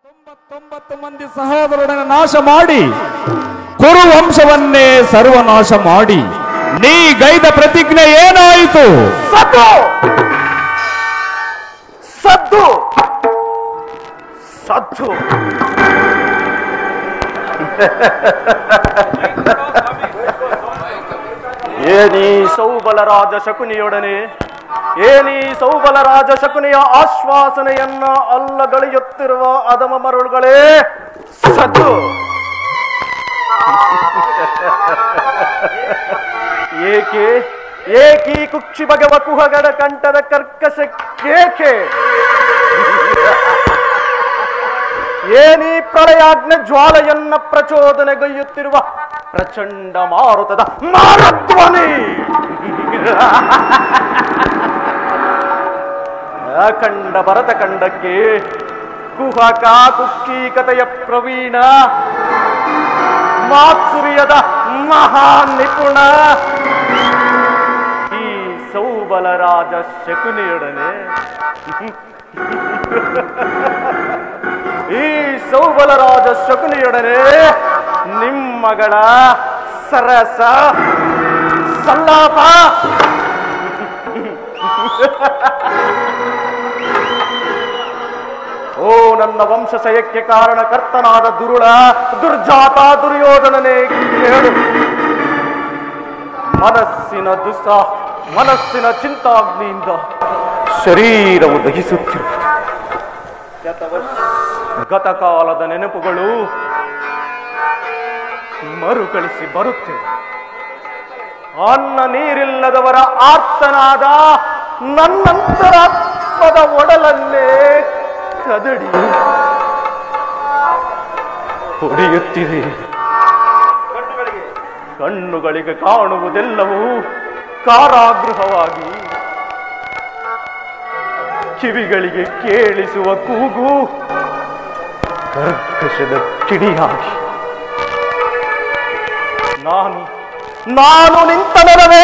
ತೊಂಬತ್ತೊಂಬತ್ತು ಮಂದಿ ಸಹೋದರರನ್ನು ನಾಶ ಮಾಡಿ ಕುರು ವಂಶವನ್ನೇ ಸರ್ವನಾಶ ಮಾಡಿ ನೀ ಗೈದ ಪ್ರತಿಜ್ಞೆ ಏನಾಯಿತು ಸದ್ದು ಸದ್ದು ಸದ್ದು ಏನೀ ಸೌಬಲರಾಜ ಶಕುನಿಯೊಡನೆ ಏನೀ ಸೌಬಲರಾಜ ಶಕುನಿಯ ಆಶ್ವಾಸನೆಯನ್ನ ಅಲ್ಲಗಳೆಯುತ್ತಿರುವ ಅಧಮ ಮರುಳುಗಳೇ ಸದ್ದು ಏಕೆ ಏಕೀ ಕುಕ್ಷಿ ಬಗೆವ ಕುಹಗಡ ಕಂಠದ ಕರ್ಕಶ ಕೇಕೆ ಏನೀ ಪ್ರಳಯಾಗ್ನ ಜ್ವಾಲೆಯನ್ನ ಪ್ರಚೋದನೆಗೈಯುತ್ತಿರುವ ಪ್ರಚಂಡ ಮಾರುತದ ಮಾರಧ್ವನಿ ಅಖಂಡ ಭರತ ಕಂಡಕ್ಕೆ ಕುಹಕ ಕುಕ್ಷೀಕತೆಯ ಪ್ರವೀಣ ಮಾತ್ಸುರ್ಯದ ಮಹಾನ್ ನಿಪುಣ ಈ ಸೌಬಲರಾಜ ಶಕುನಿಯೊಡನೆ ಈ ಸೌಬಲರಾಜ ಶಕುನಿಯೊಡನೆ ನಿಮ್ಮಗಳ ಸರಸ ಸಲ್ಲಾಪ ಓ ನನ್ನ ವಂಶಶಯಕ್ಕೆ ಕಾರಣಕರ್ತನಾದ ದುರುಳ ದುರ್ಜಾತ ದುರ್ಯೋಧನನೇ ಕೇಳು ಮನಸ್ಸಿನ ದುಸ್ಸ ಮನಸ್ಸಿನ ಚಿಂತಾಗ್ನಿಯಿಂದ ಶರೀರವು ದಹಿಸುತ್ತಿರುವುದು ಗತಕಾಲದ ನೆನಪುಗಳು ಮರುಕಳಿಸಿ ಬರುತ್ತಿವೆ ಅನ್ನ ನೀರಿಲ್ಲದವರ ಆರ್ತನಾದ ನನ್ನಂತರಾತ್ಮದ ಒಡಲನ್ನೇ ಕದಡಿ ಹೊಡೆಯುತ್ತಿದೆ ಕಣ್ಣುಗಳಿಗೆ ಕಾಣುವುದೆಲ್ಲವೂ ಕಾರಾಗೃಹವಾಗಿ ಕಿವಿಗಳಿಗೆ ಕೇಳಿಸುವ ಕೂಗು ಕರ್ಕಶದ ಕಿಡಿಯಾಗಿ ನಾನು ನಾನು ನಿಂತ ನೆಲವೇ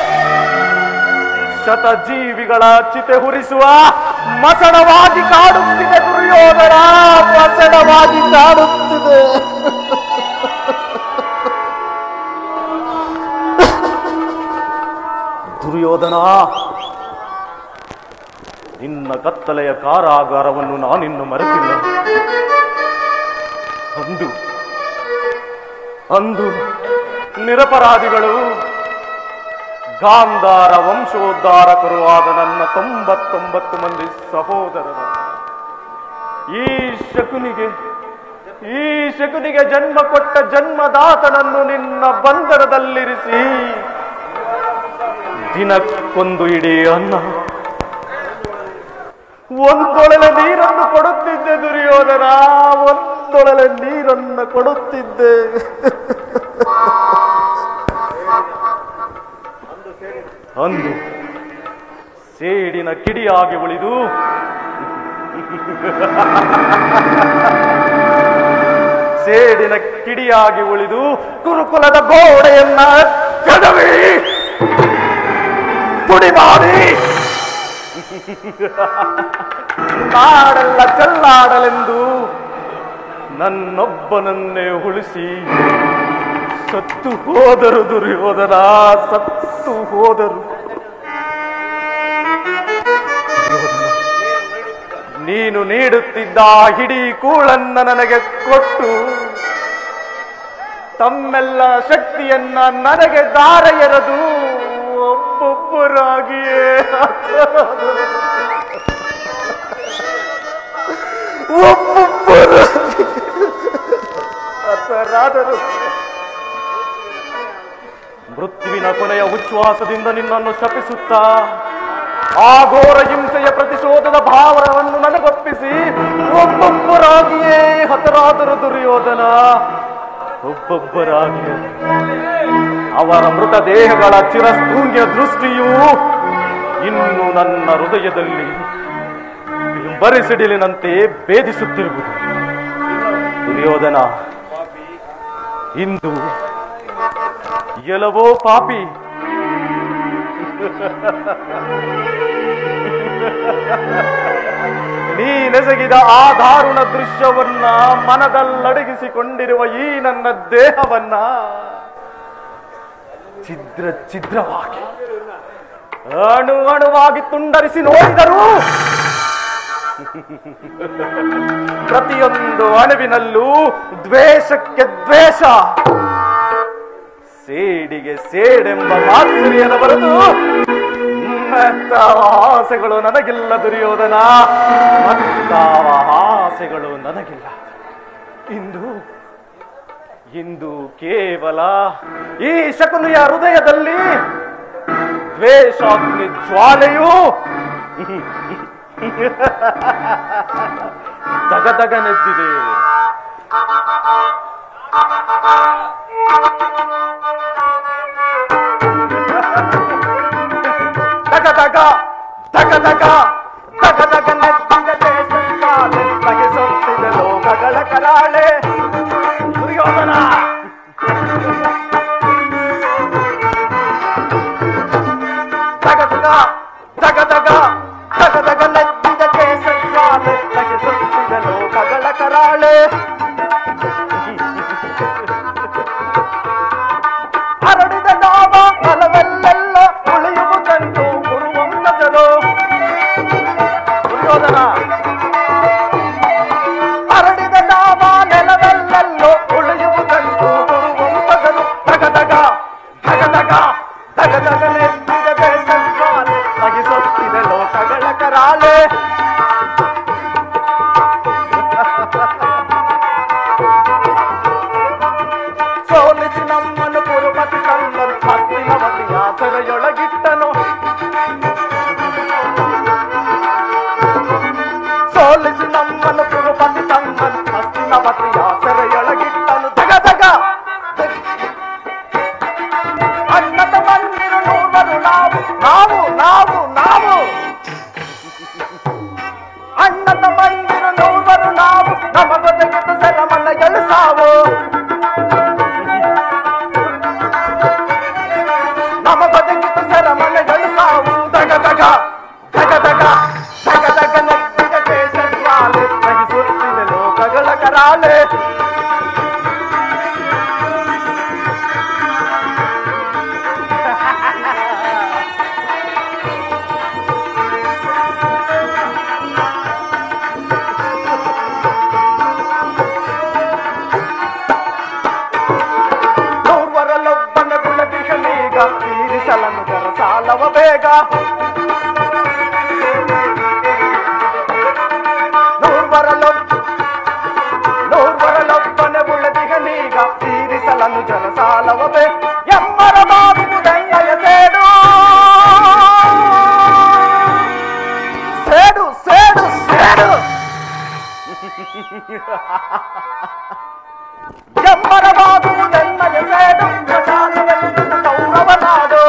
ಶತಜೀವಿಗಳ ಚಿತೆ ಹುರಿಸುವ ಮಸಣವಾಗಿ ಕಾಡುತ್ತಿದೆ ದುರ್ಯೋಧನ ಮಸಣವಾಗಿ ಕಾಡುತ್ತಿದೆ ದುರ್ಯೋಧನ ನಿನ್ನ ಕತ್ತಲೆಯ ಕಾರಾಗಾರವನ್ನು ನಾನಿನ್ನು ಮರೆತಿಲ್ಲ ಅಂದು ಅಂದು ನಿರಪರಾಧಿಗಳು ಗಾಂಧಾರ ವಂಶೋದ್ಧಾರಕರು ಆದ ನನ್ನ ತೊಂಬತ್ತೊಂಬತ್ತು ಮಂದಿ ಸಹೋದರರು ಈ ಶಕುನಿಗೆ ಈ ಶಕುನಿಗೆ ಜನ್ಮ ಕೊಟ್ಟ ಜನ್ಮದಾತನನ್ನು ನಿನ್ನ ಬಂಧನದಲ್ಲಿರಿಸಿ ದಿನಕ್ಕೊಂದು ಇಡೀ ಅನ್ನ ಒಂದೊಳಲೆ ನೀರನ್ನು ಕೊಡುತ್ತಿದ್ದೆ ದುರ್ಯೋಧನ ಒಂದೊಳಲೆ ನೀರನ್ನು ಕೊಡುತ್ತಿದ್ದೆ ಅಂದು ಸೇಡಿನ ಕಿಡಿಯಾಗಿ ಉಳಿದು ಸೇಡಿನ ಕಿಡಿಯಾಗಿ ಉಳಿದು ಕುರುಕುಲದ ಗೋಡೆಯನ್ನ ಕದವಿ ಪುಡಿ ಮಾಡಿ ನಾಡೆಲ್ಲ ಚೆಲ್ಲಾಡಲೆಂದು ನನ್ನೊಬ್ಬನನ್ನೇ ಉಳಿಸಿ ಸತ್ತು ಹೋದರು ದುರ್ಯೋಧನ ಸತ್ತು ಹೋದರು ದುರ್ಯೋಧನ, ನೀನು ನೀಡುತ್ತಿದ್ದ ಹಿಡೀ ಕೂಳನ್ನ ನನಗೆ ಕೊಟ್ಟು ತಮ್ಮೆಲ್ಲ ಶಕ್ತಿಯನ್ನ ನನಗೆ ದಾರ ಎರೆದು ಒಬ್ಬೊಬ್ಬರಾಗಿಯೇ ಹತರಾದರು. ಒಬ್ಬೊಬ್ಬರಾಗಿ ಹತರಾದರು ಮೃತ್ಯುವಿನ ಕೊನೆಯ ಉಚ್ಛ್ವಾಸದಿಂದ ನಿನ್ನನ್ನು ಶಪಿಸುತ್ತಾ ಆ ಘೋರ ಹಿಂಸೆಯ ಪ್ರತಿಶೋಧದ ಭಾವವನ್ನು ನನಗೊಪ್ಪಿಸಿ ಒಬ್ಬೊಬ್ಬರಾಗಿಯೇ ಹತರಾದರು ದುರ್ಯೋಧನ ಒಬ್ಬೊಬ್ಬರಾಗಿಯೇ ಅವರ ಮೃತದೇಹಗಳ ಚಿರಸ್ತೂನ್ಯ ದೃಷ್ಟಿಯು ಇನ್ನು ನನ್ನ ಹೃದಯದಲ್ಲಿ ಬರಿಸಿಡಿಲಿನಂತೆ ಭೇದಿಸುತ್ತಿರುವುದು ದುರ್ಯೋಧನ ಇಂದು ಎಲವೋ ಪಾಪಿ ನೀನೆಸಗಿದ ಆ ದಾರುಣ ದೃಶ್ಯವನ್ನ ಮನದಲ್ಲಡಗಿಸಿಕೊಂಡಿರುವ ಈ ನನ್ನ ದೇಹವನ್ನ ಛಿದ್ರ ಛಿದ್ರವಾಗಿ ಅಣು ಅಣುವಾಗಿ ತುಂಡರಿಸಿ ನೋಡಿದರು ಪ್ರತಿಯೊಂದು ಅಣುವಿನಲ್ಲೂ ದ್ವೇಷಕ್ಕೆ ದ್ವೇಷ ಸೇಡಿಗೆ ಸೇಡೆಂಬ ಮಾತ್ಸರ್ಯನ ಬರೆದು ಮತ್ತಾವ ಆಸೆಗಳು ನನಗಿಲ್ಲ ದುರ್ಯೋಧನ ಮತ್ತಾವ ಆಸೆಗಳು ನನಗಿಲ್ಲ ಇಂದು ಇಂದು ಕೇವಲ ಈ ಶಕುನಿಯ ಹೃದಯದಲ್ಲಿ ದ್ವೇಷಾಗ್ನಿ ಜ್ವಾಲೆಯು ದಗದಗನೆದ್ದಿದೆ ದಗ ದಗ ದಗ ದಗ ದಗ ದಗ ನೆತ್ತಿದ ದೇಶಕ್ಕಾಲೆ ಬಗೆಸುತ್ತಿದೆ ಲೋಕಗಳ ಕರಾಳೆ ದುರ್ಯೋಧನ ದಗ ದಗ ದಗ ದಗ ದಗ ದಗ ನೆತ್ತಿದ ದೇಶಕ್ಕಾಲೆ ಬಗೆಸುತ್ತಿದೆ ಲೋಕಗಳ ಕರಾಳೆ ಹರಡಿದ ನಾಮ ಫಲವೆಲ್ಲೆಲ್ಲ ಉಳಿಯುವುದಂಟು ಗುರುವಂತದರು ದುರ್ಯೋಧನ ಹರಡಿದ ನಾಮ ನೆಲವೆಲ್ಲೆಲ್ಲೋ ಉಳಿಯುವುದಂಟು ಗುರುವಂತದರು ದಗ ದಗ ದಗ ದಗ ದಗ ದಗ ನೆತ್ತಿದ ಬೇಸಂಗಾಲೆ ಬಗಿಸುತ್ತಿದೆ ಲೋಕಗಳ ಕರಾಳೆ ಸೋಲಿಸಿ ನಮ್ಮನ್ನು ಕುರುಪತಿ ಕಣ್ಣರು ಹಸ್ತಿನವತಿಯ ಸೆರೆಯೊಳಗಿಟ್ಟನು ಸೋಲಿಸಿ ನಮ್ಮನ್ನು ಕುರುಪತಿ ಕಣ್ಣರು ಹಸ್ತಿನವತಿಯ ಸೆರೆಯೊಳಗಿಟ್ಟನು ದಗ ದಗ ಅನ್ನದ ಮಂದಿರು ನೂರರು ನಾವು ನಾವು ನಾವು ನಾವು ಅಣ್ಣದ ಮಂದಿರು ನೂರರು ನಾವು ನಮಗೊದಗಿದ ಸೆರಮನೆಗಳು ಸಾವು ನಮ ಬದುಕಿತ ಸೆರಮನೆಗಳು ಸಾವು ದಗ ದಗ ದಗ ದಗ ದಗ ದಗ ನೆತ್ತಿದ ಕೇಸರಿಯಾಲೆ ಬಹಿಸುತ್ತಿದೆ ಲೋಕಗಳ ಕರಾಳೆ ನೂರ್ವರಲ್ಲೊಬ್ಬನ ಗುಣದಿಗಳೀಗ ತೀರಿಸಲನು ಜರ ಸಾಲವ ಬೇಗ ನೂರ್ವರಲ್ಲೊಬ್ಬ ನೂರ್ವರಲ್ಲೊಬ್ಬನ ಗುಣದಿಗಳೀಗ ತೀರಿಸಲನು ಜನ ಸಾಲವ ಬೇಗ ಎಮ್ಮರ ಮಾಡುವುದೆನ್ನಯ ಸೇಡು ಸೇಡು ಸೇಡು ಸೇಡು ಎಮ್ಮರವಾಗುವುದೆನ್ನಯ ಸೇಡು ಸ್ಮಶಾನವೆನ್ನುವುದು ಕೌರವ ನಾಡು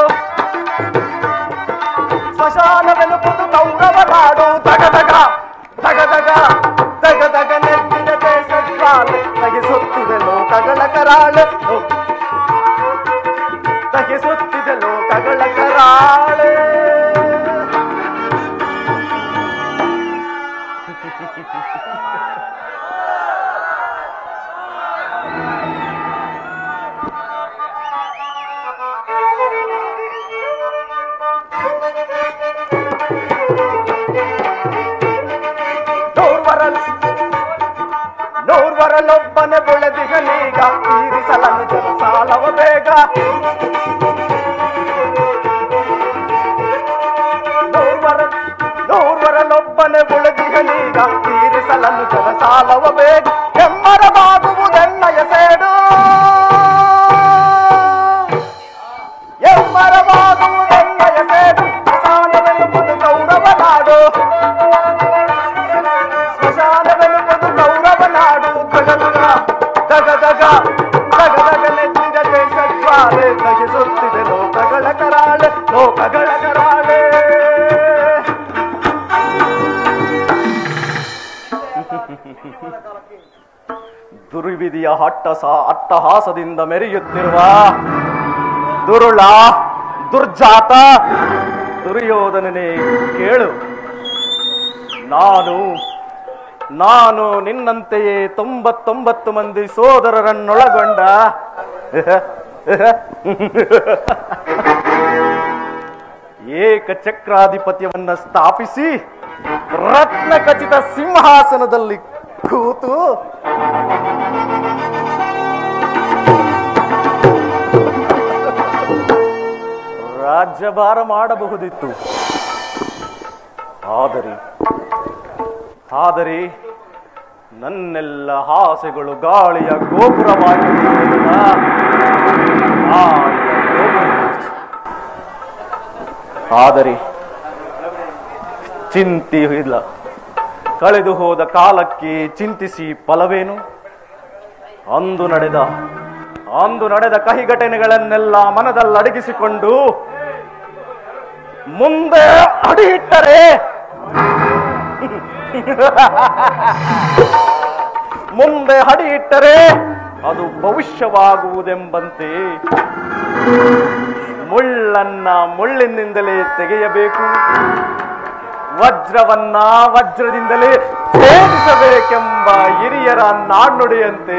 ಸ್ಮಶಾನವೆನ್ನುವುದು ಕೌರವ ನಾಡು ದಗ ದಗ ದಗ ದಗ ದಗ ದಗ ನೆತ್ತಿದ ದೇಶಕ್ಕಾಲೆ ತಗಿಸುತ್ತಿದೆ ಲೋಕಗಳ ಕರಾಳೆ ಲೋ- ತಗಿಸುತ್ತಿದೆ ಲೋಕಗಳ ಕರಾಳೆ ನೂರ್ವರ ನೂರ್ವರಲ್ಲೊಬ್ಬನೆ ಬೆಳೆದಿಗಲೀಗ ತೀರಿಸಲನು ಜನ ಸಾಲವ ಬೇಗ ನೂರ್ವರ ನೂರ್ವರಲ್ಲೊಬ್ಬನೆ ಬೆಳೆದಿಗಲೀಗ ತೀರಿಸಲನು ಜನ ಸಾಲವ ಬೇಗ ಎಮ್ಮರವಾಗುವುದೆನ್ನಯ ಸೇಡು ಎಮ್ಮರವಾಗುವುದೆನ್ನಯ ಸೇಡು ಸಾಲವೆನ್ನುವುದು ಕೌರವ ನಾಡು ಸ್ಮಶಾನವೆನ್ನುವುದು ಕೌರವ ನಾಡು ದಗ ದಗ ದಗ ದಗ ದಗ ದಗ ನೆಚ್ಚಿದ ದೇಶಜ್ವಾಲೆ ತಗಿಸುತ್ತಿದೆ ಲೋಕಗಳ ಕರಾಳೆ ಲೋಕಗಳ ಕರಾಳೆ ದುರ್ವಿಧಿಯ ಹಟ್ಟಸ ಅಟ್ಟಹಾಸದಿಂದ ಮೆರೆಯುತ್ತಿರುವ ದುರುಳ ದುರ್ಜಾತ ದುರ್ಯೋಧನನೇ ಕೇಳು ನಾನು ನಾನು ನಿನ್ನಂತೆಯೇ ತೊಂಬತ್ತೊಂಬತ್ತು ಮಂದಿ ಸೋದರರನ್ನೊಳಗೊಂಡ ಏಕಚಕ್ರಾಧಿಪತ್ಯವನ್ನ ಸ್ಥಾಪಿಸಿ ರತ್ನ ಖಚಿತ ಸಿಂಹಾಸನದಲ್ಲಿ ಕೂತು ರಾಜ್ಯಭಾರ ಮಾಡಬಹುದಿತ್ತು ಆದರೆ ಆದರೆ ನನ್ನೆಲ್ಲ ಆಸೆಗಳು ಗಾಳಿಯ ಗೋಪುರವಾಗಿ ಉಳಿಯುವುದಿಲ್ಲ. ಗಾಳಿಯ ಗೋಪುರ. ಆದರೆ ಚಿಂತೆ ಇಲ್ಲ ಕಳೆದು ಹೋದ ಕಾಲಕ್ಕೆ ಚಿಂತಿಸಿ ಫಲವೇನು ಅಂದು ನಡೆದ ಅಂದು ನಡೆದ ಕಹಿ ಘಟನೆಗಳನ್ನೆಲ್ಲ ಮನದಲ್ಲಡಗಿಸಿಕೊಂಡು ಮುಂದೆ ಅಡಿ ಇಟ್ಟರೆ ಮುಂದೆ ಅಡಿ ಇಟ್ಟರೆ ಅದು ಭವಿಷ್ಯವಾಗುವುದೆಂಬಂತೆ ಮುಳ್ಳನ್ನ ಮುಳ್ಳಿನಿಂದಲೇ ತೆಗೆಯಬೇಕು ವಜ್ರವನ್ನ ವಜ್ರದಿಂದಲೇ ಛೇದಿಸಬೇಕೆಂಬ ಹಿರಿಯರ ನಾಣ್ಣುಡಿಯಂತೆ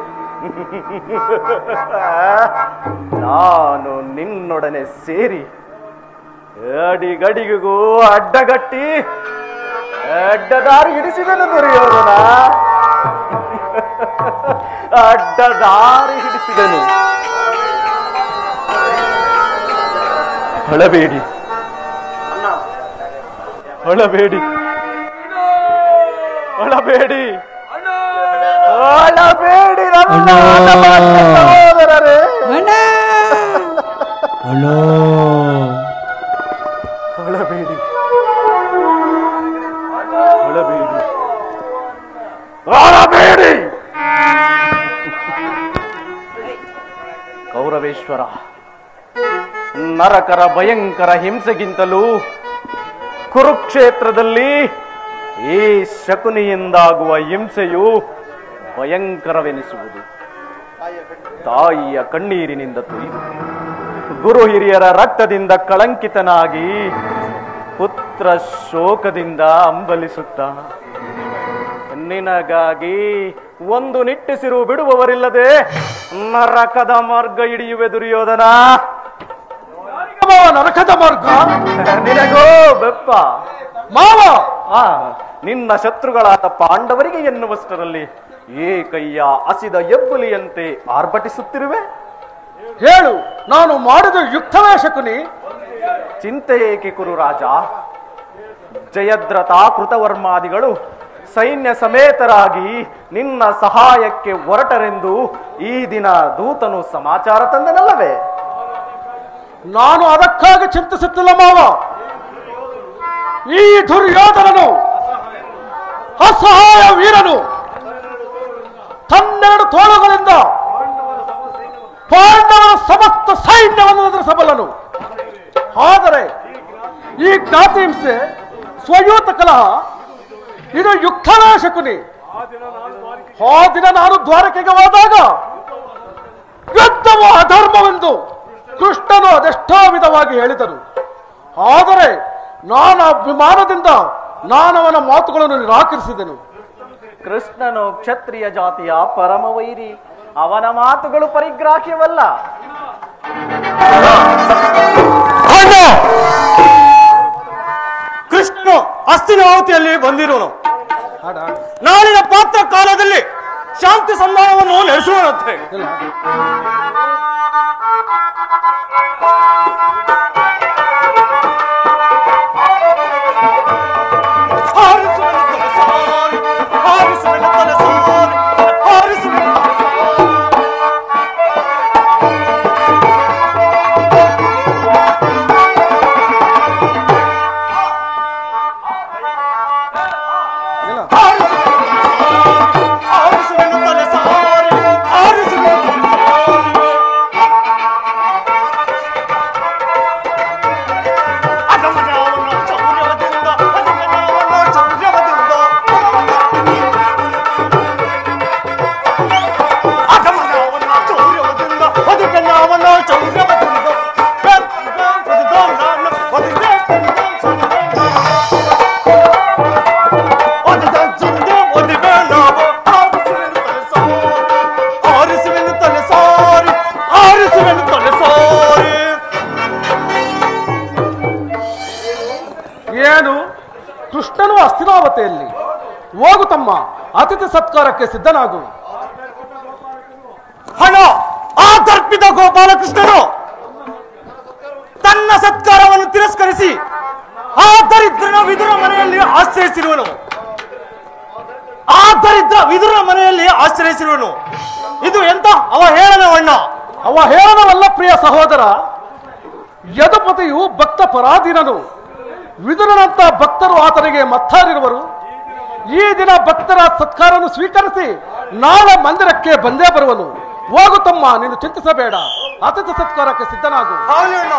ನಾನು ನಿನ್ನೊಡನೆ ಸೇರಿ ಅಡಿಗಡಿಗೂ ಅಡ್ಡಗಟ್ಟಿ ಅಡ್ಡದಾರಿ ಹಿಡಿಸಿದನು ದುರ್ಯೋಧನ ಅಡ್ಡದಾರಿ ಹಿಡಿಸಿದನು ಅಳಬೇಡಿ ಅಳಬೇಡಿ ಅಳಬೇಡಿ ಅಳಬೇಡಿ ನನ್ನ ಮಾನ್ಯ ಸಹೋದರರೇ ಅಣ್ಣ ಅಣ್ಣೋ ಅಳಬೇಡಿ ಅಳಬೇಡಿ ಅಳಬೇಡಿ ಕೌರವೇಶ್ವರ ನರಕರ ಭಯಂಕರ ಹಿಂಸೆಗಿಂತಲೂ ಕುರುಕ್ಷೇತ್ರದಲ್ಲಿ ಈ ಶಕುನಿಯಿಂದಾಗುವ ಹಿಂಸೆಯು ಭಯಂಕರವೆನಿಸುವುದು ತಾಯಿಯ ಕಣ್ಣೀರಿನಿಂದ ತುರಿದು ಗುರು ಹಿರಿಯರ ರಕ್ತದಿಂದ ಕಳಂಕಿತನಾಗಿ ಪುತ್ರ ಶೋಕದಿಂದ ಅಂಬಲಿಸುತ್ತ ನಿನಗಾಗಿ ಒಂದು ನಿಟ್ಟಿಸಿರು ಬಿಡುವವರಿಲ್ಲದೆ ನರಕದ ಮಾರ್ಗ ಹಿಡಿಯುವೆ ದುರ್ಯೋಧನ ಮಾವ ನರಕದ ಮಾರ್ಗ ನಿನಗೋ ಬೆಪ್ಪ ಮಾವ ಆ ನಿನ್ನ ಶತ್ರುಗಳಾದ ಪಾಂಡವರಿಗೆ ಎನ್ನುವಷ್ಟರಲ್ಲಿ ಏಕಯ್ಯ ಹಸಿದ ಎಬ್ಬುಲಿಯಂತೆ ಆರ್ಭಟಿಸುತ್ತಿರುವೆ ಹೇಳು ನಾನು ಮಾಡಿದ ಯುಕ್ತವೇ ಶಕುನಿ ಚಿಂತೆ ಏಕೆ ಕುರು ರಾಜ ಜಯದ್ರಥ ಕೃತವರ್ಮಾದಿಗಳು ಸೈನ್ಯ ಸಮೇತರಾಗಿ ನಿನ್ನ ಸಹಾಯಕ್ಕೆ ಹೊರಟರೆಂದು ಈ ದಿನ ದೂತನು ಸಮಾಚಾರ ತಂದನಲ್ಲವೇ ನಾನು ಅದಕ್ಕಾಗಿ ಚಿಂತಿಸುತ್ತಿಲ್ಲ ಮಾವ ಈ ದುರ್ಯೋಧನನು ಅಸಹಾಯ ವೀರನು ತನ್ನೆರಡು ತೋಳುಗಳಿಂದ ಪಾಂಡವರ ಸಮಸ್ತ ಸೈನ್ಯವನ್ನು ಎದುರಿಸಬಲ್ಲನು ಆದರೆ ಈ ಜ್ಞಾತಿ ಹಿಂಸೆ ಸ್ವಯೂತ ಕಲಹ ಇದು ಯುಕ್ತವೇ ಶಕುನಿ ಆ ದಿನ ನಾನು ದ್ವಾರಕೆಗೆ ಹೋದಾಗ ಯುದ್ಧವು ಅಧರ್ಮವೆಂದು ಕೃಷ್ಣನು ಅದೆಷ್ಟೋ ವಿಧವಾಗಿ ಹೇಳಿದನು ಆದರೆ ನಾನು ಅಭಿಮಾನದಿಂದ ನಾನವನ ಮಾತುಗಳನ್ನು ನಿರಾಕರಿಸಿದೆನು ಕೃಷ್ಣನು ಕ್ಷತ್ರಿಯ ಜಾತಿಯ ಪರಮವೈರಿ ಅವನ ಮಾತುಗಳು ಪರಿಗ್ರಾಹ್ಯವಲ್ಲ ಕೃಷ್ಣ ಹಸ್ತಿನಾವತಿಯಲ್ಲಿ ಬಂದಿರೋನು ನಾಳಿನ ಪಾತ್ರ ಕಾಲದಲ್ಲಿ ಶಾಂತಿ ಸಂಧಾನವನ್ನು ನಡೆಸುವಂತೆ ಹಾರಿಸುವೆನೆತ್ತಲೆ ಸಾರಿ, ಹಾರಿಸುವೆನೆತ್ತಲೆ ಸಾರಿ, ಹಾರಿಸುವೆನೆತ್ತಲೆ ಸಾರಿ. ಹಾರಿಸುವೆನೆತ್ತಲೆ ಸಾರಿ, ಹಾರಿಸುವೆನೆತ್ತಲೆ ಸಾರಿ. ತಮ್ಮ ಅತಿಥಿ ಸತ್ಕಾರಕ್ಕೆ ಸಿದ್ಧನಾಗು ಹಣ ಆ ದರ್ಪಿತ ಗೋಪಾಲಕೃಷ್ಣನು ತನ್ನ ಸತ್ಕಾರವನ್ನು ತಿರಸ್ಕರಿಸಿ ಆ ದರಿದ್ರನ ವಿದುರ ಮನೆಯಲ್ಲಿ ಆಶ್ರಯಿಸಿರುವನು ಆ ದರಿದ್ರ ವಿದುರ ಮನೆಯಲ್ಲಿ ಆಶ್ರಯಿಸಿರುವನು ಇದು ಎಂತ ಅವಹೇಳನವಣ್ಣ ಅವಹೇಳನವಲ್ಲ ಪ್ರಿಯ ಸಹೋದರ ಯದುಪತಿಯು ಭಕ್ತ ಪರಾಧೀನನು ವಿದುರನಂತ ಭಕ್ತರು ಆತನಿಗೆ ಮತ್ತಾರಿರುವರು ಈ ದಿನ ಭಕ್ತರ ಸತ್ಕಾರವನ್ನು ಸ್ವೀಕರಿಸಿ ನಾಳೆ ಮಂದಿರಕ್ಕೆ ಬಂದೇ ಬರುವನು ಹೋಗು ತಮ್ಮ ನೀನು ಚಿಂತಿಸಬೇಡ ಅತಿಥಿ ಸತ್ಕಾರಕ್ಕೆ ಸಿದ್ಧನಾಗು ಆಗಲಿ ಅಣ್ಣ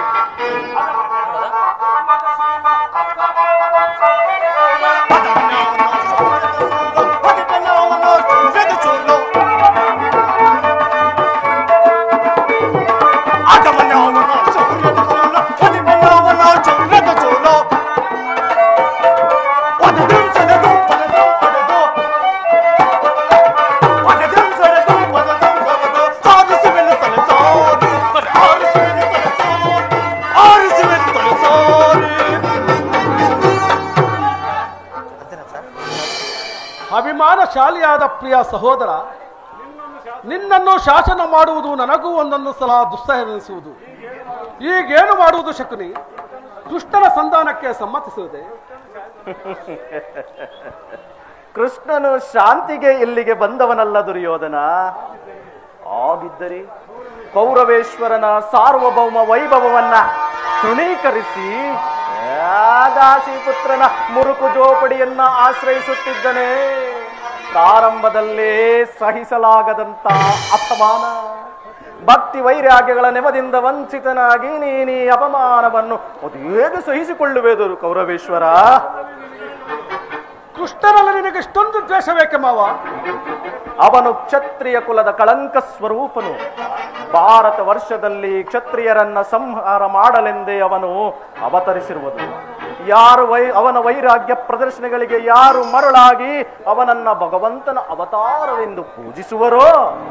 ಅಭಿಮಾನಶಾಲಿಯಾದ ಪ್ರಿಯ ಸಹೋದರ ನಿನ್ನನ್ನು ಶಾಸನ ಮಾಡುವುದು ನನಗೂ ಒಂದೊಂದು ಸಲ ದುಸ್ಸಹ ಎನಿಸುವುದು ಈಗೇನು ಮಾಡುವುದು ಶಕುನಿ ದುಷ್ಟನ ಸಂಧಾನಕ್ಕೆ ಸಮ್ಮತಿಸುವುದೇ ಕೃಷ್ಣನು ಶಾಂತಿಗೆ ಇಲ್ಲಿಗೆ ಬಂದವನಲ್ಲ ದುರ್ಯೋಧನ ಆಗಿದ್ದರೆ ಕೌರವೇಶ್ವರನ ಸಾರ್ವಭೌಮ ವೈಭವವನ್ನ ತೃಣೀಕರಿಸಿ ದಾಸಿ ಪುತ್ರನ ಮುರುಕು ಜೋಪಡಿಯನ್ನ ಆಶ್ರಯಿಸುತ್ತಿದ್ದನೇ ಪ್ರಾರಂಭದಲ್ಲೇ ಸಹಿಸಲಾಗದಂತ ಅಪಮಾನ ಭಕ್ತಿ ವೈರಾಗ್ಯಗಳ ನೆವದಿಂದ ವಂಚಿತನಾಗಿ ನೀನೀ ಅಪಮಾನವನ್ನು ಅದು ಹೇಗೆ ಸಹಿಸಿಕೊಳ್ಳುವುದು ಕೌರವೇಶ್ವರ ಕೃಷ್ಣನಲ್ಲಿ ನಿನಗೆ ಇಷ್ಟೊಂದು ದ್ವೇಷ ಬೇಕೆ ಮಾವ ಅವನು ಕ್ಷತ್ರಿಯ ಕುಲದ ಕಳಂಕ ಸ್ವರೂಪನು ಭಾರತ ವರ್ಷದಲ್ಲಿ ಕ್ಷತ್ರಿಯರನ್ನ ಸಂಹಾರ ಮಾಡಲೆಂದೇ ಅವನು ಅವತರಿಸಿರುವುದು ಯಾರು ವೈ ಅವನ ವೈರಾಗ್ಯ ಪ್ರದರ್ಶನಗಳಿಗೆ ಯಾರು ಮರುಳಾಗಿ ಅವನನ್ನ ಭಗವಂತನ ಅವತಾರವೆಂದು ಪೂಜಿಸುವರೋ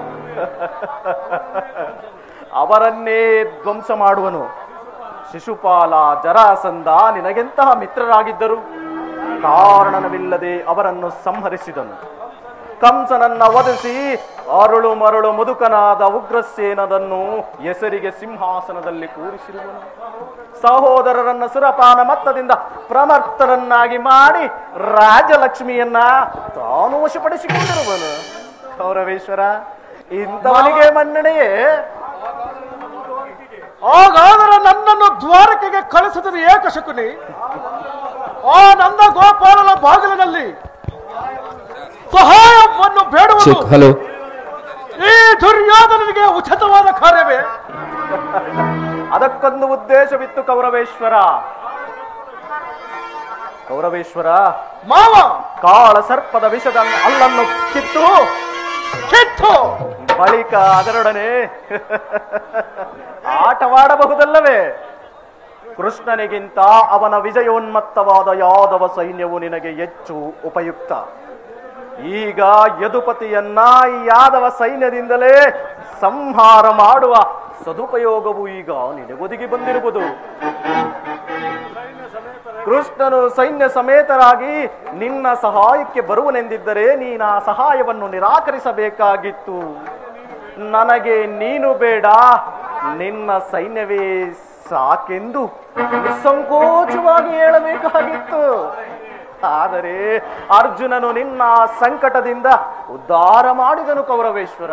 ಅವರನ್ನೇ ಧ್ವಂಸ ಮಾಡುವನು ಶಿಶುಪಾಲ ಜರಾಸಂಧ ನಿನಗೆಂತಹ ಮಿತ್ರರಾಗಿದ್ದರು ಕಾರಣವಿಲ್ಲದೆ ಅವರನ್ನು ಸಂಹರಿಸಿದನು ಕಂಸನನ್ನ ವಧಿಸಿ ಅರುಳು ಮರುಳು ಮುದುಕನಾದ ಉಗ್ರಸೇನದನ್ನು ಹೆಸರಿಗೆ ಸಿಂಹಾಸನದಲ್ಲಿ ಕೂರಿಸಿರುವನು ಸಹೋದರರನ್ನ ಸುರಪಾನ ಮತ್ತದಿಂದ ಪ್ರಮರ್ತರನ್ನಾಗಿ ಮಾಡಿ ರಾಜಲಕ್ಷ್ಮಿಯನ್ನ ತಾನು ವಶಪಡಿಸಿಕೊಂಡಿರುವನು ಕೌರವೇಶ್ವರ ಇಂಥವನಿಗೆ ಮನ್ನಣೆಯೇ ಹಾಗಾದರೆ ನನ್ನನ್ನು ದ್ವಾರಕೆಗೆ ಕಳಿಸಿದರೆ ಏಕ ಶಕುನಿ ಆ ನಂದ ಗೋಪಾಲನ ಬಾಗಿಲಿನಲ್ಲಿ ಸಹಾಯವನ್ನು ಬೇಡುವುದು ಚೆಕ್ ಹಲೋ ಈ ದುರ್ಯೋಧನನಿಗೆ ಉಚಿತವಾದ ಕಾರ್ಯವೇ ಅದಕ್ಕೊಂದು ಉದ್ದೇಶವಿತ್ತು ಕೌರವೇಶ್ವರ ಕೌರವೇಶ್ವರ ಮಾವ ಕಾಳ ಸರ್ಪದ ವಿಷದ ಅಲ್ಲನ್ನು ಕಿತ್ತು ಕಿತ್ತು ಬಳಿಕ ಅದರೊಡನೆ ಆಟವಾಡಬಹುದಲ್ಲವೇ ಕೃಷ್ಣನಿಗಿಂತ ಅವನ ವಿಜಯೋನ್ಮತ್ತವಾದ ಯಾದವ ಸೈನ್ಯವು ನಿನಗೆ ಹೆಚ್ಚು ಉಪಯುಕ್ತ ಈಗ ಯದುಪತಿಯನ್ನ ಈ ಯಾದವ ಸೈನ್ಯದಿಂದಲೇ ಸಂಹಾರ ಮಾಡುವ ಸದುಪಯೋಗವು ಈಗ ನಿನಗೊದಗಿ ಬಂದಿರುವುದು ಕೃಷ್ಣನು ಸೈನ್ಯ ಸಮೇತರಾಗಿ ನಿನ್ನ ಸಹಾಯಕ್ಕೆ ಬರುವನೆಂದಿದ್ದರೆ ನೀನ ಆ ಸಹಾಯವನ್ನು ನಿರಾಕರಿಸಬೇಕಾಗಿತ್ತು ನನಗೆ ನೀನು ಬೇಡ ನಿನ್ನ ಸೈನ್ಯವೇ ಸಾಕೆಂದು ನಿಸ್ಸಂಕೋಚವಾಗಿ ಹೇಳಬೇಕಾಗಿತ್ತು ಆದರೆ ಅರ್ಜುನನು ನಿನ್ನ ಸಂಕಟದಿಂದ ಉದ್ಧಾರ ಮಾಡಿದನು ಕೌರವೇಶ್ವರ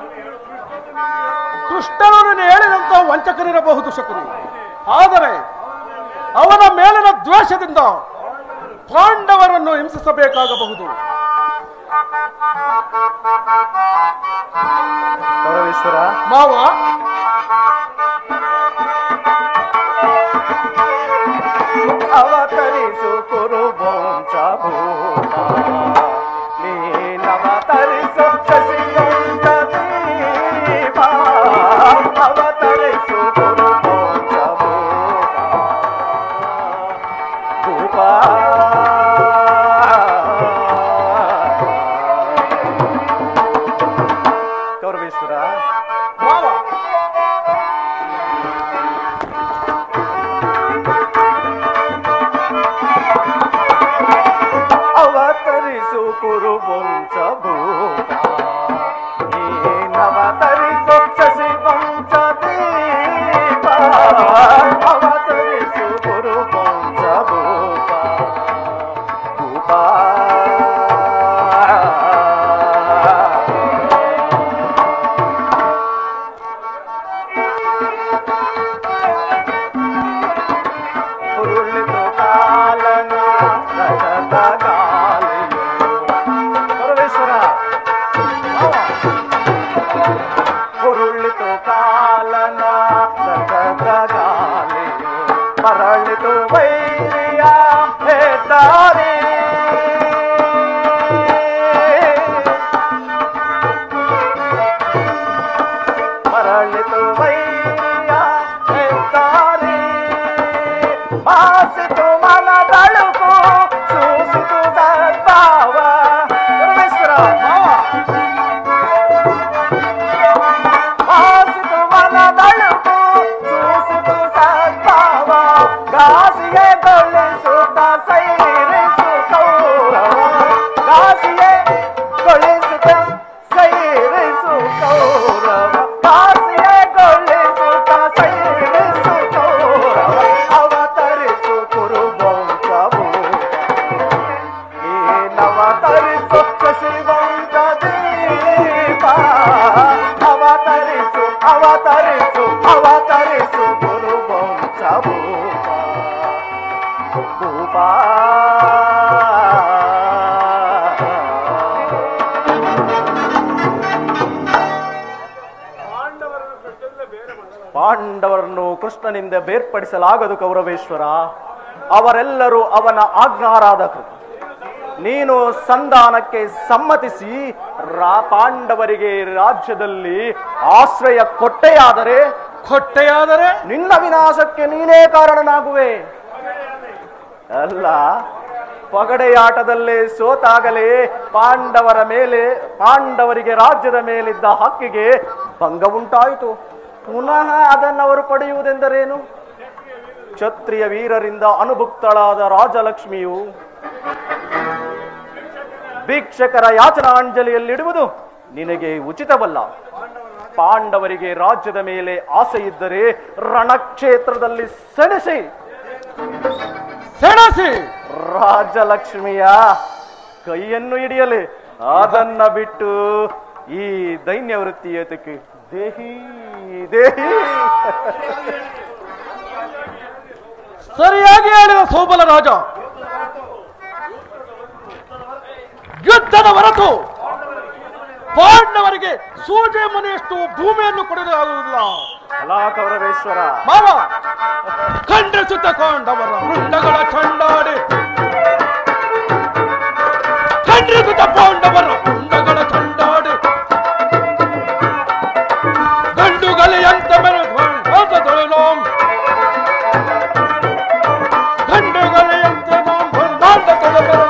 ಕೃಷ್ಣನು ನೀನು ಹೇಳಿದಂತ ವಂಚಕನಿರಬಹುದು ಶಕುನಿ ಆದರೆ ಅವನ ಮೇಲಿನ ದ್ವೇಷದಿಂದ ಪಾಂಡವರನ್ನು ಹಿಂಸಿಸಬೇಕಾಗಬಹುದು ಕೌರವೇಶ್ವರ ಮಾವ ಅವತರಿಸು ಕುರುವಂಶ ಭೂಮ ನೀನವತರಿಸು ಶಶಿವಂಶ ದೀಪ ಅವತರಿಸು ಕುರುವಂಶ ಭೂಪ ಕೌರವೇಶ್ವರ ಮಾವ ಅವತರಿಸು ಕುರು ವಂಶಭೂತ ನೀನವತರಿಸು ಶಶಿ ವಂಶದೀಪ ಅವತರಿಸು ಗುರು ವಂಶಭೂಪ ಭೂಪ ಉರುಳಿತು ಕಾಲನ ರಥದ ಗಾಳಿಯು. ಪರಮೇಶ್ವರ ಉರುಳಿತು ಕಾಲನ ರಥದ ಗಾಳಿಯು ಮರಳಿತು ವೈರಿಯ ಹೆದ್ದಾರಿ ಮರಳಿತು ವೈರಿಯ ಹೆದ್ದಾರಿ ಮಾಸಿತು ಮನದಳುಕು ಸೂಸಿತು ಸದ್ಭಾವ ಪರಮೇಶ್ವರ ಮಾಸಿತು ಮನದಳುಕು ಸೂಸಿತು ಸದ್ಭಾವ ಗಾಸಿಗೆ ಗೊಳಿಸುತ್ತ ಸೈರಿಸು ಕೌರವ ಗಾಸಿಗೆ ಗೊಳಿಸುತ್ತ ಸೈರಿಸು ಕೌರವ ಗಾಸಿಗೆ ಗೊಳಿಸುತ್ತ ಸೈರಿಸು ಕೌರವ ಅವತರಿಸು ಕುರು ನೀನವತರಿಸು ಶಶಿವಂತ ದೀಪ ಅವತರಿಸು ಅವತರಿಸು ಅವತರಿಸು ಗುರು ವಂಶ ಭೂಪ ಭೂಪ ಪಾಂಡವರನ್ನು ಕೃಷ್ಣನಿಂದ ಬೇರ್ಪಡಿಸಲಾಗದು ಕೌರವೇಶ್ವರ ಅವರೆಲ್ಲರೂ ಅವನ ಆಜ್ಞಾರಾಧಕರು ನೀನು ಸಂಧಾನಕ್ಕೆ ಸಮ್ಮತಿಸಿ ರಾ ಪಾಂಡವರಿಗೆ ರಾಜ್ಯದಲ್ಲಿ ಆಶ್ರಯ ಕೊಟ್ಟೆಯಾದರೆ ಕೊಟ್ಟೆಯಾದರೆ ನಿನ್ನ ವಿನಾಶಕ್ಕೆ ನೀನೇ ಕಾರಣನಾಗುವೆ ಅಲ್ಲ ಪಗಡೆಯಾಟದಲ್ಲೇ ಸೋತಾಗಲೇ ಪಾಂಡವರ ಮೇಲೆ ಪಾಂಡವರಿಗೆ ರಾಜ್ಯದ ಮೇಲಿದ್ದ ಹಕ್ಕಿಗೆ ಭಂಗ ಉಂಟಾಯಿತು ಪುನಃ ಅದನ್ನವರು ಪಡೆಯುವುದೆಂದರೇನು ಕ್ಷತ್ರಿಯ ವೀರರಿಂದ ಅನುಭುಕ್ತಳಾದ ರಾಜಲಕ್ಷ್ಮಿಯು ಭಿಕ್ಷಕರ ಯಾಚನಾಂಜಲಿಯಲ್ಲಿಡುವುದು ನಿನಗೆ ಉಚಿತವಲ್ಲ ಪಾಂಡವರಿಗೆ ರಾಜ್ಯದ ಮೇಲೆ ಆಸೆ ಇದ್ದರೆ ರಣಕ್ಷೇತ್ರದಲ್ಲಿ ಸೆಣಸಿ ಸೆಣಸಿ ರಾಜಲಕ್ಷ್ಮಿಯ ಕೈಯನ್ನು ಹಿಡಿಯಲಿ ಅದನ್ನ ಬಿಟ್ಟು ಈ ದೈನ್ಯ ವೃತ್ತಿ ಏತಕ್ಕೆ ದೇಹಿ ದೇಹಿ ಸರಿಯಾಗಿ ಹೇಳಿದ ಸೋಬಲ ರಾಜ ಯುದ್ಧದ ಹೊರತು ಪಾಂಡವರಿಗೆ ಸೂಜೆ ಮನೆಯಷ್ಟು ಭೂಮಿಯನ್ನು ಕೊಡಲಾಗುವುದಿಲ್ಲ ಕಲಾಕೌರವೇಶ್ವರ ಮಾವ ಖಂಡಿಸುತ್ತ ಕೊಂಡವರ ವೃಂದಗಳ ಚಂಡಾಡಿ ಖಂಡಿಸುತ್ತ ಪಾಂಡವರ ವೃಂದಗಳ ಚಂಡಾಡಿ ಗಂಡುಗಲೆಯಂತ ಮೆರೆದೊಳಲೋಂ ಗಂಡುಗಲೆಯಂತೆ ನಾವು ಬ್ರಹ್ಮಾಂಡ ತೊಡಬರುವೆ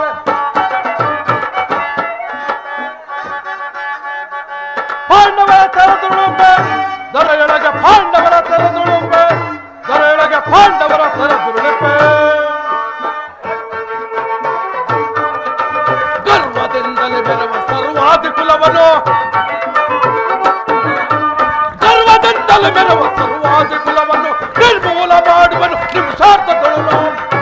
ಪಾಂಡವರ ತೆರೆದುಳುಂಬೆ ದೊರೆಯೊಳಗೆ ಪಾಂಡವರ ತೆರೆದುಳುಂಬೆ ದೊರೆಯೊಳಗೆ ಪಾಂಡವರ ತೆರೆದುಳುಂಬೆ ಗರ್ವದಿಂದಲೇ ಬೆರವ ಸರ್ವಾದಿ ಕುಲವನ್ನು ಗರ್ವದಿಂದಲೇ ಬೆರವ ಸರ್ವಾದಿ ಕುಲವನ್ನು ನಿರ್ಮೂಲ ಮಾಡುವನು ನಿಮಿಷಾರ್ಥ ತೊಳಲು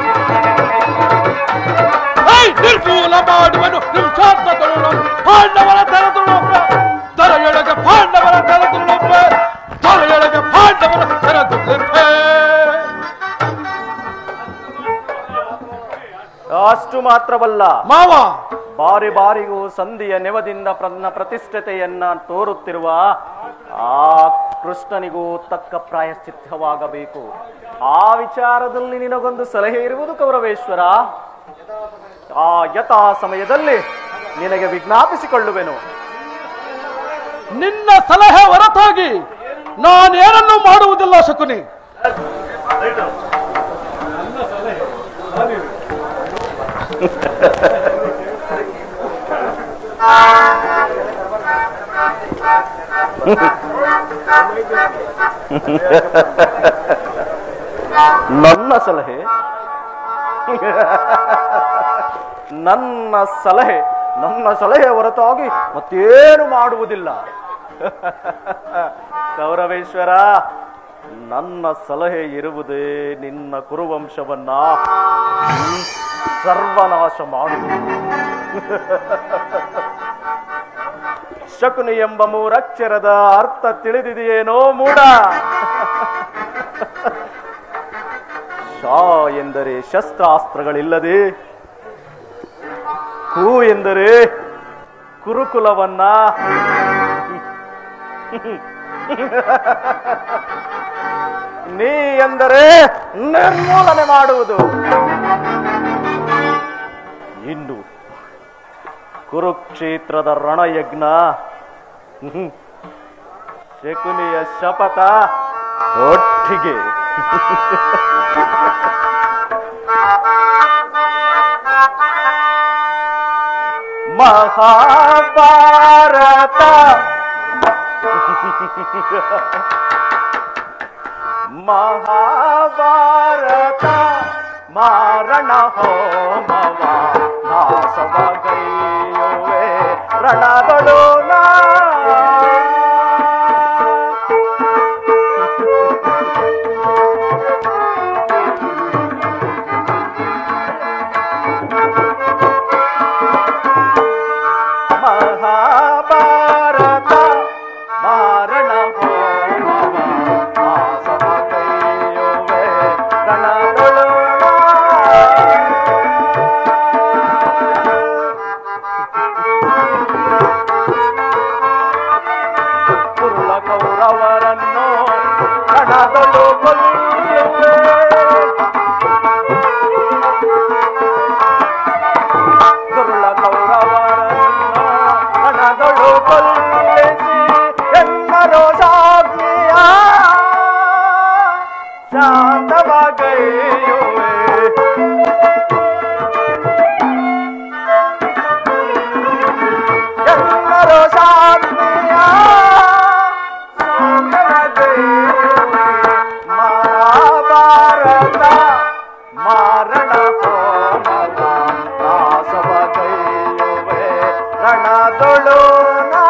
ನಿರ್ಮೂಲ ಮಾಡುವನು ನಿಮಿಷಾರ್ಥ ತೊಳಲು ಪಾಂಡವರ ತೆರೆದುಳುಂಬೆ ದೊರೆಯೊಳಗೆ ಪಾಂಡವರ ತೆರೆದುಳುಂಬೆ ದೊರೆಯೊಳಗೆ ಪಾಂಡವರ ತೆರೆದುಳುಂಬೆ ಅಷ್ಟು ಮಾತ್ರವಲ್ಲ ಮಾವ ಬಾರಿ ಬಾರಿಗೂ ಸಂಧಿಯ ನೆವದಿಂದ ತನ್ನ ಪ್ರತಿಷ್ಠತೆಯನ್ನ ತೋರುತ್ತಿರುವ ಆ ಕೃಷ್ಣನಿಗೂ ತಕ್ಕ ಪ್ರಾಯಶ್ಚಿತ್ತವಾಗಬೇಕು ಆ ವಿಚಾರದಲ್ಲಿ ನಿನಗೊಂದು ಸಲಹೆ ಇರುವುದು ಕೌರವೇಶ್ವರ ಆ ಯಥಾ ಸಮಯದಲ್ಲಿ ನಿನಗೆ ವಿಜ್ಞಾಪಿಸಿಕೊಳ್ಳುವೆನು ನಿನ್ನ ಸಲಹೆ ಹೊರತಾಗಿ ನಾನೇನನ್ನು ಮಾಡುವುದಿಲ್ಲ ಶಕುನಿ ನನ್ನ ಸಲಹೆ ನನ್ನ ಸಲಹೆ ನನ್ನ ಸಲಹೆ ಹೊರತಾಗಿ ಮತ್ತೇನು ಮಾಡುವುದಿಲ್ಲ ಗೌರವೇಶ್ವರ ನನ್ನ ಸಲಹೆ ಇರುವುದೇ ನಿನ್ನ ಕುರುವಂಶವನ್ನ ಹ್ಮ್, ಸರ್ವನಾಶ ಮಾಡುವುದು ಶಕುನಿ ಎಂಬ ಮೂರಕ್ಷರದ ಅರ್ಥ ತಿಳಿದಿದೆಯೇನೋ ಮೂಡ ಶಾ ಎಂದರೆ ಶಸ್ತ್ರಾಸ್ತ್ರಗಳಿಲ್ಲದೆ ಕು ಎಂದರೆ ಕುರುಕುಲವನ್ನ ನೀ ಎಂದರೆ ನಿರ್ಮೂಲನೆ ಮಾಡುವುದು ಇನ್ನು ಕುರುಕ್ಷೇತ್ರದ ರಣಯಜ್ಞ ಹ್ಮ್. ಶಕುನಿಯ ಶಪಥ ಒಟ್ಟಿಗೆ ಮಹಾಭಾರತ ಮಹಾಭಾರತ ಮಾರಣ ಹೋಮವ ನಾಶವಗೈಯುವೆ ರಣದಳು ನಾ ಮಹಾಭಾರತ ಮಾರಣ ಹೋಮವ ನಾಶವಗೈಯುವೆ ರಣದಳು ನಾ. ಕುರುಳ ಕೌರವರನ್ನು ಕಣದಳು ಕೊಲ್ಲುವೆ ಕುರುಳ ಕೌರವರನ್ನು ಕಣದಳು ಕೊಲ್ಲಿಸಿ ಎನ್ನರೋ ಸಾಗ್ನಿಯ ಶಾಂತವಾಗೈಯುವೆ ಎಲ್ಲರೂ ಶಾಂತಿಯ ಮಹಾಭಾರತ ಮಾರಣ ಹೋಮವ ನಾಶವಗೈಯುವೆ ರಣದೊಳು ನಾ.